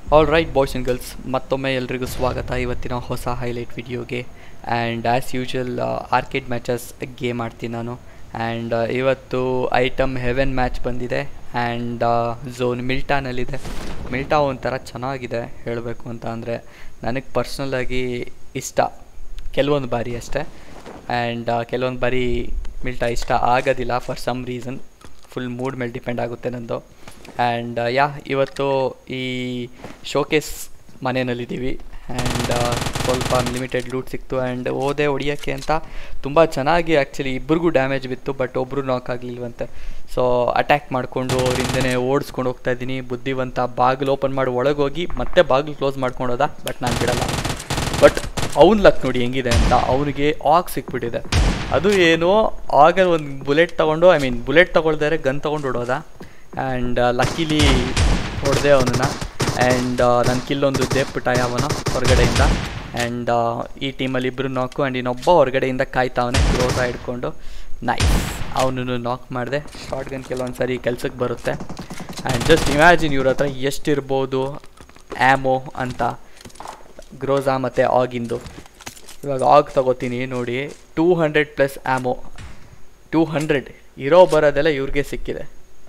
all right boys and girls ಮತ್ತೊಮ್ಮೆ ಎಲ್ರಿಗೂ ಸ್ವಾಗತ ಇವತ್ತಿನ ಹೊಸ ಹೈಲೈಟ್ ವಿಡಿಯೋಗೆ and as usual arcade matches game ಆಡ್ತೀನಿ ನಾನು ಆ್ಯಂಡ್ ಇವತ್ತು ಐಟಮ್ ಹೆವೆನ್ ಮ್ಯಾಚ್ ಬಂದಿದೆ ಆ್ಯಂಡ್ ಝೋನ್ ಮಿಲ್ಟಾನಲ್ಲಿದೆ ಮಿಲ್ಟಾ ಒಂಥರ ಚೆನ್ನಾಗಿದೆ ಹೇಳಬೇಕು ಅಂತ ಅಂದರೆ ನನಗೆ ಪರ್ಸ್ನಲಾಗಿ ಇಷ್ಟ ಕೆಲವೊಂದು ಬಾರಿ ಅಷ್ಟೇ ಆ್ಯಂಡ್ ಕೆಲವೊಂದು ಬಾರಿ ಮಿಲ್ಟಾ ಇಷ್ಟ ಆಗೋದಿಲ್ಲ for some reason full mood ಮೇಲೆ ಡಿಪೆಂಡ್ ಆಗುತ್ತೆ ನಂದು ಆ್ಯಂಡ್ ಯಾ ಇವತ್ತು ಈ ಶೋಕೇಸ್ ಮನೆಯಲ್ಲಿದ್ದೀವಿ ಆ್ಯಂಡ್ ಸ್ವಲ್ಪ ಲಿಮಿಟೆಡ್ ಲೂಟ್ ಸಿಕ್ತು ಆ್ಯಂಡ್ ಓದೆ ಹೊಡಿಯೋಕ್ಕೆ ಅಂತ ತುಂಬ ಚೆನ್ನಾಗಿ ಆ್ಯಕ್ಚುಲಿ ಇಬ್ಬರಿಗೂ ಡ್ಯಾಮೇಜ್ ಬಿತ್ತು ಬಟ್ ಒಬ್ಬರು ನಾಕ್ ಆಗಲಿಲ್ವಂತೆ ಸೊ ಅಟ್ಯಾಕ್ ಮಾಡಿಕೊಂಡು ಅವರಿಂದನೇ ಓಡಿಸ್ಕೊಂಡು ಹೋಗ್ತಾ ಇದ್ದೀನಿ ಬುದ್ಧಿವಂತ ಬಾಗಿಲು ಓಪನ್ ಮಾಡಿ ಒಳಗೆ ಹೋಗಿ ಮತ್ತೆ ಬಾಗಿಲು ಕ್ಲೋಸ್ ಮಾಡ್ಕೊಂಡು ಹೋದ ಬಟ್ ನಾನು ಬಿಡಲ್ಲ ಬಟ್ ಅವ್ನ ಲಕ್ ನೋಡಿ ಹೆಂಗಿದೆ ಅಂತ ಅವನಿಗೆ ಆಗ್ ಸಿಕ್ಬಿಟ್ಟಿದೆ ಅದು ಏನೋ ಆಗ ಒಂದು ಬುಲೆಟ್ ತೊಗೊಂಡು ಐ ಮೀನ್ ಬುಲೆಟ್ ತೊಗೊಳ್ದಾರೆ ಗನ್ ತೊಗೊಂಡು ಹೊಡೋದ ಆ್ಯಂಡ್ ಲಕ್ಕಿಲಿ ಹೊಡೆದೆ ಅವನನ್ನು ಆ್ಯಂಡ್ ನನ್ನ ಕಿಲ್ಲೊಂದು ದೇಪ್ಬಿಟ್ಟಾಯ ಅವನು ಹೊರಗಡೆಯಿಂದ ಆ್ಯಂಡ್ ಈ ಟೀಮಲ್ಲಿ ಇಬ್ಬರು ನಾಕು ಆ್ಯಂಡ್ ಇನ್ನೊಬ್ಬ ಹೊರಗಡೆಯಿಂದ ಕಾಯ್ತಾವನೆ ಕ್ಲೋಸ ಹಿಡ್ಕೊಂಡು ನೈಸ್ ಅವನನ್ನು ನಾಕ್ ಮಾಡಿದೆ ಶಾರ್ಟ್ ಗನ್ ಕೆಲವೊಂದು ಸರಿ ಕೆಲ್ಸಕ್ಕೆ ಬರುತ್ತೆ ಆ್ಯಂಡ್ ಜಸ್ಟ್ ಇಮ್ಯಾಜಿನ್ ಇವ್ರ ಹತ್ರ ಎಷ್ಟಿರ್ಬೋದು ಆ್ಯಮೋ ಅಂತ ಗ್ರೋಝಾ ಮತ್ತು ಆಗಿಂದು ಇವಾಗ ಆಗ್ ತಗೋತೀನಿ ನೋಡಿ two hundred plus ammo two hundred ಇರೋ ಬರೋದೆಲ್ಲ ಇವ್ರಿಗೆ ಸಿಕ್ಕಿದೆ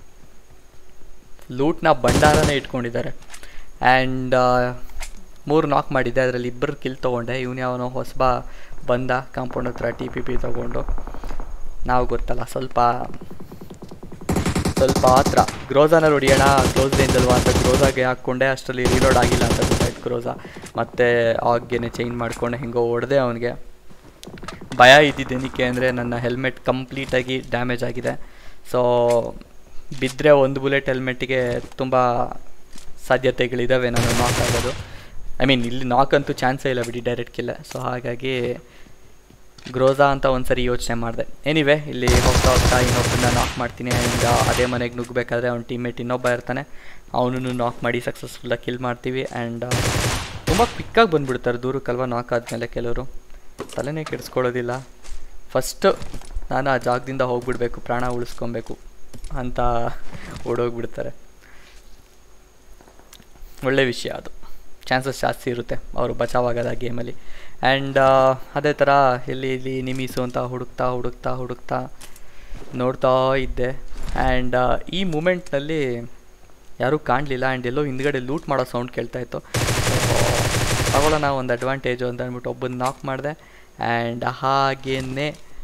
ಲೂಟ್ನ ಭಂಡಾರನೇ ಇಟ್ಕೊಂಡಿದ್ದಾರೆ ಆ್ಯಂಡ್ ಮೂರು ನಾಕ್ ಮಾಡಿದ್ದೆ ಅದರಲ್ಲಿ ಇಬ್ಬರು ಕಿಲ್ ತೊಗೊಂಡೆ ಇವನು ಯಾವನೋ ಹೊಸಬ ಬಂದ ಕಾಂಪೌಂಡ್ ಹತ್ರ ಟಿ ಪಿ ಪಿ ತೊಗೊಂಡು ನಾವು ಗೊತ್ತಲ್ಲ ಸ್ವಲ್ಪ ಸ್ವಲ್ಪ ಹತ್ರ ಗ್ರೋಝಾನ ಹೊಡಿಯೋಣ ಕ್ಲೋಸ್ ರೇಂಜಲ್ವಾ ಅಂತ ಗ್ರೋಝಾಗೆ ಹಾಕ್ಕೊಂಡೆ ಅಷ್ಟರಲ್ಲಿ ರೀಲೋಡ್ ಆಗಿಲ್ಲ ಅಂತ ಗೊತ್ತಾಯ್ತು ಗ್ರೋಝಾ ಮತ್ತು ಆಗೇನೆ ಚೇಂಜ್ ಮಾಡ್ಕೊಂಡು ಹೆಂಗೋ ಹೊಡೆದೆ ಅವನಿಗೆ ಭಯ ಇದ್ದಿದ್ದೇನಕ್ಕೆ ಅಂದರೆ ನನ್ನ ಹೆಲ್ಮೆಟ್ ಕಂಪ್ಲೀಟಾಗಿ ಡ್ಯಾಮೇಜ್ ಆಗಿದೆ ಸೊ ಬಿದ್ದರೆ ಒಂದು ಬುಲೆಟ್ ಹೆಲ್ಮೆಟ್ಟಿಗೆ ತುಂಬ ಸಾಧ್ಯತೆಗಳಿದ್ದಾವೆ ನಾನು ನಾಕ್ ಆಗೋದು ಐ ಮೀನ್ ಇಲ್ಲಿ ನಾಕ್ ಅಂತೂ ಚಾನ್ಸೇ ಇಲ್ಲ ಬಿಡಿ ಡೈರೆಕ್ಟ್ ಕಿಲ್ಲ ಸೊ ಹಾಗಾಗಿ ಗ್ರೋಝಾ ಅಂತ ಒಂದು ಸರಿ ಯೋಚನೆ ಮಾಡಿದೆ ಎನಿವೆ ಇಲ್ಲಿ ಹೋಗ್ತಾ ಹೋಗ್ತಾ ಇನ್ನೊಬ್ಬರನ್ನ ನಾಕ್ ಮಾಡ್ತೀನಿ ಆ್ಯಂಡ್ ಅದೇ ಮನೆಗೆ ನುಗ್ಗಬೇಕಾದ್ರೆ ಅವ್ನ ಟೀಮ್ಮೇಟ್ ಇನ್ನೊಬ್ಬ ಇರ್ತಾನೆ ಅವನನ್ನು ನಾಕ್ ಮಾಡಿ ಸಕ್ಸಸ್ಫುಲ್ಲಾಗಿ ಕಿಲ್ ಮಾಡ್ತೀವಿ ಆ್ಯಂಡ್ ತುಂಬ ಕ್ವಿಕ್ಕಾಗಿ ಬಂದುಬಿಡ್ತಾರೆ ದೂರಕ್ಕಲ್ವ ನಾಕ್ ಆದಮೇಲೆ ಕೆಲವರು ತಲೆನೇ ಕೆಡಿಸ್ಕೊಳ್ಳೋದಿಲ್ಲ ಫಸ್ಟು ನಾನು ಆ ಜಾಗದಿಂದ ಹೋಗ್ಬಿಡ್ಬೇಕು ಪ್ರಾಣ ಉಳಿಸ್ಕೊಬೇಕು ಅಂತ ಓಡೋಗ್ಬಿಡ್ತಾರೆ ಒಳ್ಳೆ ವಿಷಯ ಅದು ಚಾನ್ಸಸ್ ಜಾಸ್ತಿ ಇರುತ್ತೆ ಅವರು ಬಚಾವಾಗದ ಗೇಮಲ್ಲಿ ಆ್ಯಂಡ್ ಅದೇ ಥರ ಇಲ್ಲಿ ಇಲ್ಲಿ ನಿಮೀಸು ಅಂತ ಹುಡುಕ್ತಾ ಹುಡುಕ್ತಾ ಹುಡುಕ್ತಾ ನೋಡ್ತಾ ಇದ್ದೆ ಆ್ಯಂಡ್ ಈ ಮೂಮೆಂಟ್ನಲ್ಲಿ ಯಾರೂ ಕಾಣಲಿಲ್ಲ ಆ್ಯಂಡ್ ಎಲ್ಲೋ ಹಿಂದ್ಗಡೆ ಲೂಟ್ ಮಾಡೋ ಸೌಂಡ್ ಕೇಳ್ತಾ ಇತ್ತು ತಗೊಳ್ಳೋಣ ಒಂದು ಅಡ್ವಾಂಟೇಜು ಅಂತ ಅಂದ್ಬಿಟ್ಟು ಒಬ್ಬನ ನಾಕ್ ಮಾಡಿದೆ ಆ್ಯಂಡ್ ಹಾಗೇನೆ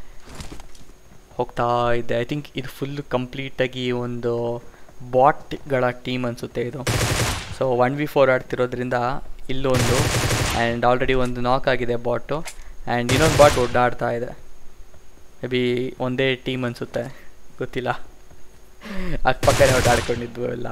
ಹೋಗ್ತಾ ಇದ್ದೆ ಐ ಥಿಂಕ್ ಇದು ಫುಲ್ ಕಂಪ್ಲೀಟಾಗಿ ಒಂದು ಬಾಟ್ಗಳ ಟೀಮ್ ಅನಿಸುತ್ತೆ ಇದು ಸೊ ಒನ್ ವಿ ಫೋರ್ ಆಡ್ತಿರೋದ್ರಿಂದ ಇಲ್ಲೊಂದು ಆ್ಯಂಡ್ ಆಲ್ರೆಡಿ ಒಂದು ನಾಕ್ ಆಗಿದೆ ಬಾಟು ಆ್ಯಂಡ್ ಇನ್ನೊಂದು ಬಾಟ್ ಒಡ್ಡಾಡ್ತಾ ಇದೆ ಮೇ ಬಿ ಒಂದೇ ಟೀಮ್ ಅನಿಸುತ್ತೆ ಗೊತ್ತಿಲ್ಲ ಅಕ್ಕಪಕ್ಕನೇ ಒಡ್ಡಾಡ್ಕೊಂಡಿದ್ವು ಎಲ್ಲ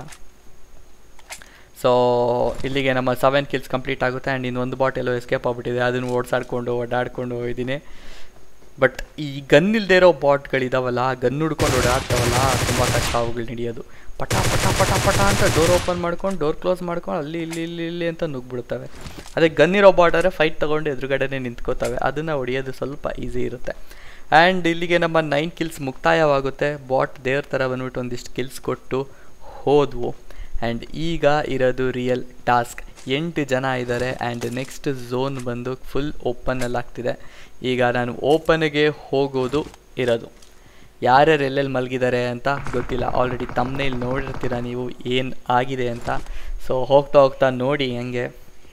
ಸೊ ಇಲ್ಲಿಗೆ ನಮ್ಮ ಸೆವೆನ್ ಕಿಲ್ಸ್ ಕಂಪ್ಲೀಟ್ ಆಗುತ್ತೆ ಆ್ಯಂಡ್ ಇನ್ನೊಂದು ಬಾಟ್ ಎಲ್ಲೋ ಎಸ್ಕೇಪ್ ಆಗಿಬಿಟ್ಟಿದೆ ಅದನ್ನು ಓಡಿಸಾಡ್ಕೊಂಡು ಓಡಾಡ್ಕೊಂಡು ಹೋಗಿದ್ದೀನಿ ಬಟ್ ಈ ಗನ್ ಇಲ್ಲದೆ ಇರೋ ಬಾಟ್ಗಳಿದಾವಲ್ಲ ಗನ್ ಹುಡ್ಕೊಂಡು ಓಡಾಡ್ತಾವಲ್ಲ ತುಂಬ ಕಷ್ಟ ಅವುಗಳು ಹಿಡಿಯೋದು ಪಟ ಪಟ ಪಟ ಪಟ ಅಂತ ಡೋರ್ ಓಪನ್ ಮಾಡ್ಕೊಂಡು ಡೋರ್ ಕ್ಲೋಸ್ ಮಾಡ್ಕೊಂಡು ಅಲ್ಲಿ ಇಲ್ಲಿ ಇಲ್ಲಿ ಇಲ್ಲಿ ಅಂತ ನುಗ್ಬಿಡ್ತವೆ ಅದೇ ಗನ್ ಇರೋ ಬಾಟ್ ಆದರೆ ಫೈಟ್ ತೊಗೊಂಡು ಎದುರುಗಡೆನೇ ನಿಂತ್ಕೋತವೆ ಅದನ್ನು ಹೊಡಿಯೋದು ಸ್ವಲ್ಪ ಈಸಿ ಇರುತ್ತೆ ಆ್ಯಂಡ್ ಇಲ್ಲಿಗೆ ನಮ್ಮ ನೈನ್ ಕಿಲ್ಸ್ ಮುಕ್ತಾಯವಾಗುತ್ತೆ ಬಾಟ್ ದೇವ್ರ ಥರ ಬಂದ್ಬಿಟ್ಟು ಒಂದಿಷ್ಟು ಕಿಲ್ಸ್ ಕೊಟ್ಟು ಹೋದ್ವು ಆ್ಯಂಡ್ ಈಗ ಇರೋದು ರಿಯಲ್ ಟಾಸ್ಕ್ ಎಂಟು ಜನ ಇದ್ದಾರೆ ಆ್ಯಂಡ್ ನೆಕ್ಸ್ಟ್ ಝೋನ್ ಬಂದು ಫುಲ್ ಓಪನಲ್ಲಿ ಆಗ್ತಿದೆ ಈಗ ನಾನು ಓಪನ್ಗೆ ಹೋಗೋದು ಇರೋದು ಯಾರ್ಯಾರು ಎಲ್ಲೆಲ್ಲಿ ಮಲಗಿದ್ದಾರೆ ಅಂತ ಗೊತ್ತಿಲ್ಲ ಆಲ್ರೆಡಿ ತಮ್ಮನೇಲಿ ನೋಡಿರ್ತೀರ ನೀವು ಏನು ಆಗಿದೆ ಅಂತ ಸೊ ಹೋಗ್ತಾ ಹೋಗ್ತಾ ನೋಡಿ ಹೆಂಗೆ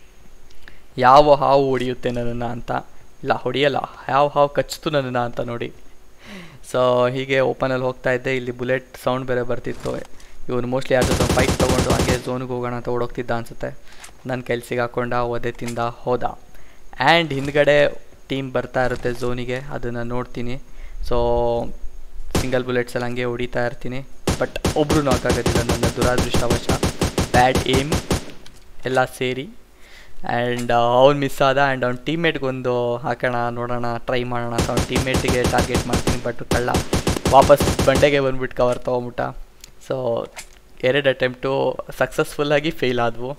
ಯಾವ ಹಾವು ಹೊಡೆಯುತ್ತೆ ನನ್ನನ್ನು ಅಂತ ಇಲ್ಲ ಹೊಡೆಯಲ್ಲ ಯಾವ ಹಾವು ಕಚ್ಚಿತು ನನ್ನನ್ನು ಅಂತ ನೋಡಿ ಸೊ ಹೀಗೆ ಓಪನಲ್ಲಿ ಹೋಗ್ತಾ ಇದ್ದೆ ಇಲ್ಲಿ ಬುಲೆಟ್ ಸೌಂಡ್ ಬೇರೆ ಬರ್ತಿತ್ತು ಇವನು ಮೋಸ್ಟ್ಲಿ ಯಾವ್ದು ಫೈಟ್ ತೊಗೊಂಡು ಹಂಗೆ ಝೋನ್ಗೆ ಹೋಗೋಣ ಅಂತ ಓಡೋಗ್ತಿದ್ದ ಅನಿಸುತ್ತೆ ನನ್ನ ಕೆಲ್ಸಿಗೆ ಹಾಕ್ಕೊಂಡ ಒದೆ ತಿಂದ ಹೋದ ಆ್ಯಂಡ್ ಹಿಂದ್ಗಡೆ ಟೀಮ್ ಬರ್ತಾ ಇರುತ್ತೆ ಝೋನಿಗೆ ಅದನ್ನು ನೋಡ್ತೀನಿ ಸೊ ಸಿಂಗಲ್ ಬುಲೆಟ್ಸ್ ಎಲ್ಲ ಹಂಗೆ ಹೊಡಿತಾ ಇರ್ತೀನಿ ಬಟ್ ಒಬ್ಬರು ನಾಕ್ ಆಗೋದಿಲ್ಲ ನನ್ನ ದುರಾದೃಷ್ಟವಶ ಬ್ಯಾಡ್ ಏಮ್ ಎಲ್ಲ ಸೇರಿ ಆ್ಯಂಡ್ ಅವ್ನು ಮಿಸ್ ಆದ ಆ್ಯಂಡ್ ಅವ್ನ ಟೀಮ್ಮೇಟ್ಗೊಂದು ಹಾಕೋಣ ನೋಡೋಣ ಟ್ರೈ ಮಾಡೋಣ ಅಂತ ಅವ್ನ ಟೀಮ್ಮೇಟಿಗೆ ಟಾರ್ಗೆಟ್ ಮಾಡ್ತೀನಿ ಬಟ್ ಕಳ್ಳ ವಾಪಸ್ ಬಂಡೆಗೆ ಬಂದ್ಬಿಟ್ಟು ಕವರ್ ತೊಗೊಂಬಿಟ್ಟ ಸೊ ಎರಡು ಅಟೆಂಪ್ಟು ಸಕ್ಸಸ್ಫುಲ್ಲಾಗಿ ಫೇಲ್ ಆದವು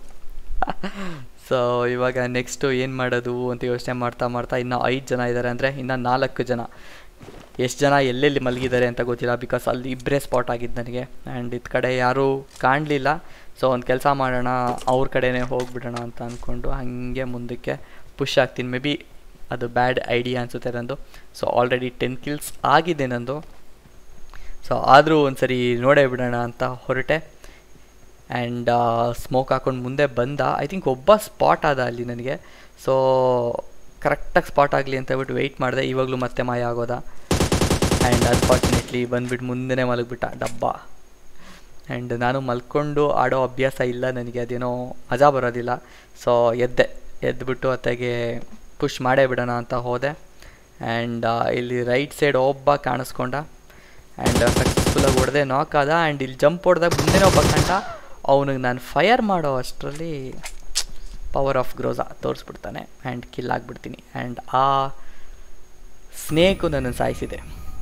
ಸೊ ಇವಾಗ ನೆಕ್ಸ್ಟು ಏನು ಮಾಡೋದು ಅಂತ ಯೋಚನೆ ಮಾಡ್ತಾ ಮಾಡ್ತಾ ಇನ್ನೂ ಐದು ಜನ ಇದ್ದಾರೆ ಅಂದರೆ ಇನ್ನು ನಾಲ್ಕು ಜನ ಎಷ್ಟು ಜನ ಎಲ್ಲೆಲ್ಲಿ ಮಲಗಿದ್ದಾರೆ ಅಂತ ಗೊತ್ತಿಲ್ಲ ಬಿಕಾಸ್ ಅಲ್ಲಿ ಇಬ್ಬರೇ ಸ್ಪಾಟ್ ಆಗಿದ್ದು ನನಗೆ ಆ್ಯಂಡ್ ಇದು ಕಡೆ ಯಾರೂ ಕಾಣಲಿಲ್ಲ ಸೊ ಒಂದು ಕೆಲಸ ಮಾಡೋಣ ಅವ್ರ ಕಡೆನೇ ಹೋಗ್ಬಿಡೋಣ ಅಂತ ಅಂದ್ಕೊಂಡು ಹಾಗೆ ಮುಂದಕ್ಕೆ ಪುಷ್ ಆಗ್ತೀನಿ ಮೇ ಬಿ ಅದು ಬ್ಯಾಡ್ ಐಡಿಯಾ ಅನಿಸುತ್ತೆ ನಂದು ಸೊ ಆಲ್ರೆಡಿ ಟೆನ್ ಕಿಲ್ಸ್ ಆಗಿದೆ ನಂದು ಸೊ ಆದರೂ ಒಂದು ಸರಿ ನೋಡೇ ಬಿಡೋಣ ಅಂತ ಹೊರಟೆ ಆ್ಯಂಡ್ ಸ್ಮೋಕ್ ಹಾಕೊಂಡು ಮುಂದೆ ಬಂದ ಐ ಥಿಂಕ್ ಒಬ್ಬ ಸ್ಪಾಟ್ ಆದ ಅಲ್ಲಿ ನನಗೆ ಸೊ ಕರೆಕ್ಟಾಗಿ ಸ್ಪಾಟ್ ಆಗಲಿ ಅಂತ ಹೇಳ್ಬಿಟ್ಟು ವೆಯ್ಟ್ ಮಾಡಿದೆ ಇವಾಗಲೂ ಮತ್ತೆ ಮಾಯ ಆಗೋದ ಆ್ಯಂಡ್ ಅನ್ಫಾರ್ಚುನೇಟ್ಲಿ ಬಂದುಬಿಟ್ಟು ಮುಂದೆನೇ ಮಲಗಿಬಿಟ್ಟ ಡಬ್ಬ ಆ್ಯಂಡ್ ನಾನು ಮಲ್ಕೊಂಡು ಆಡೋ ಅಭ್ಯಾಸ ಇಲ್ಲ ನನಗೆ ಅದೇನೋ ಮಜಾ ಬರೋದಿಲ್ಲ ಸೊ ಎದ್ದೆ ಎದ್ಬಿಟ್ಟು ಅತ್ತಾಗೆ ಪುಷ್ ಮಾಡೇ ಬಿಡೋಣ ಅಂತ ಹೋದೆ ಆ್ಯಂಡ್ ಇಲ್ಲಿ ರೈಟ್ ಸೈಡ್ ಒಬ್ಬ ಕಾಣಿಸ್ಕೊಂಡ ಆ್ಯಂಡ್ ಸಕ್ಸಸ್ಫುಲ್ಲಾಗಿ ಹೊಡೆದೆ ನಾಕ್ ಆದ ಆ್ಯಂಡ್ ಇಲ್ಲಿ ಜಂಪ್ ಹೊಡೆದಾಗ ಮುಂದೆನೇ ಒಬ್ಬ ಕಂಡ ಅವನಿಗೆ ನಾನು ಫೈರ್ ಮಾಡೋ ಅಷ್ಟರಲ್ಲಿ ಪವರ್ ಆಫ್ ಗ್ರೋಸಾ ತೋರಿಸ್ಬಿಡ್ತಾನೆ ಆ್ಯಂಡ್ ಕಿಲ್ ಆಗಿಬಿಡ್ತೀನಿ ಆ್ಯಂಡ್ ಆ ಸ್ನೇಕು ನನ್ನನ್ನು ಸಾಯಿಸಿದೆ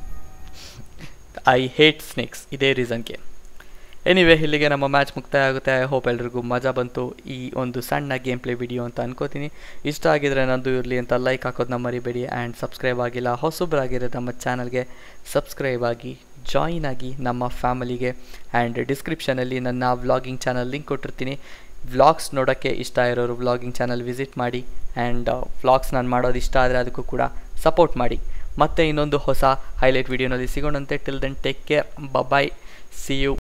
ಐ ಹೇಟ್ ಸ್ನೇಕ್ಸ್ ಇದೇ ರೀಸನ್ಗೆ ಎನಿವೆ ಇಲ್ಲಿಗೆ ನಮ್ಮ ಮ್ಯಾಚ್ ಮುಕ್ತಾಯ ಆಗುತ್ತೆ ಐ ಹೋಪ್ ಎಲ್ರಿಗೂ ಮಜಾ ಬಂತು ಈ ಒಂದು ಸಣ್ಣ ಗೇಮ್ ಪ್ಲೇ ವಿಡಿಯೋ ಅಂತ ಅನ್ಕೋತೀನಿ ಇಷ್ಟ ಆಗಿದ್ರೆ ನಂದು ಇರಲಿ ಅಂತ ಲೈಕ್ ಹಾಕೋದನ್ನ ಮರಿಬೇಡಿ ಆ್ಯಂಡ್ ಸಬ್ಸ್ಕ್ರೈಬ್ ಆಗಿಲ್ಲ ಹೊಸಬ್ರಾಗಿರೋ ನಮ್ಮ ಚಾನಲ್ಗೆ ಸಬ್ಸ್ಕ್ರೈಬ್ ಆಗಿ ಜಾಯಿನ್ ಆಗಿ ನಮ್ಮ ಫ್ಯಾಮಿಲಿಗೆ ಆ್ಯಂಡ್ ಡಿಸ್ಕ್ರಿಪ್ಷನಲ್ಲಿ ನನ್ನ ವ್ಲಾಗಿಂಗ್ ಚಾನಲ್ ಲಿಂಕ್ ಕೊಟ್ಟಿರ್ತೀನಿ ವ್ಲಾಗ್ಸ್ ನೋಡೋಕ್ಕೆ ಇಷ್ಟ ಇರೋರು ವ್ಲಾಗಿಂಗ್ ಚಾನಲ್ ವಿಸಿಟ್ ಮಾಡಿ ಆ್ಯಂಡ್ ವ್ಲಾಗ್ಸ್ ನಾನು ಮಾಡೋದು ಇಷ್ಟ ಆದರೆ ಅದಕ್ಕೂ ಕೂಡ ಸಪೋರ್ಟ್ ಮಾಡಿ ಮತ್ತೆ ಇನ್ನೊಂದು ಹೊಸ ಹೈಲೈಟ್ ವಿಡಿಯೋನಲ್ಲಿ ಸಿಗೋಣಂತೆ till then take care bye see you